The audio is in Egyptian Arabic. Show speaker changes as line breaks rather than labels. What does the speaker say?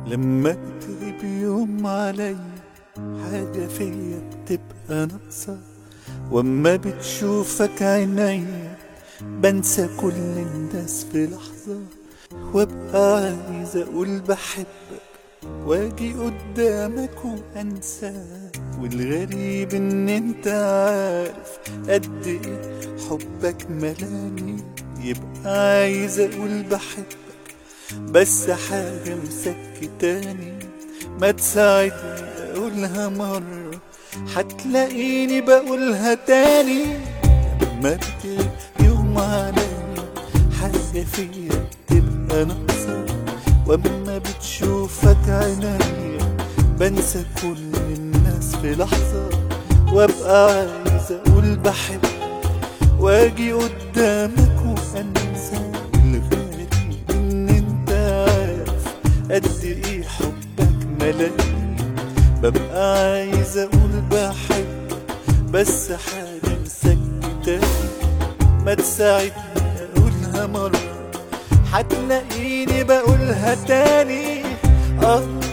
لما تغيب يوم علي حاجة فيا بتبقى ناقصة واما بتشوفك عينيا بنسى كل الناس في لحظة وابقى عايز اقول بحبك واجي قدامك وانساك والغريب ان انت عارف قد ايه حبك ملاني يبقى عايز اقول بحبك بس حاجة مسكتاني ما تساعدني اقولها مرة هتلاقيني بقولها تاني لما بتغيب يوم عليا حاجة فيا بتبقى ناقصة واما بتشوفك عينيا بنسى كل الناس في لحظة وابقى عايز اقول بحبك واجي قدامك وانسى الغريب ان انت عارف قد ايه حبك ملاقي ببقى عايز اقول بحبك بس حاجة مسكتاني ما تساعدني اقولها مرة هتلاقيني بقولها تاني اه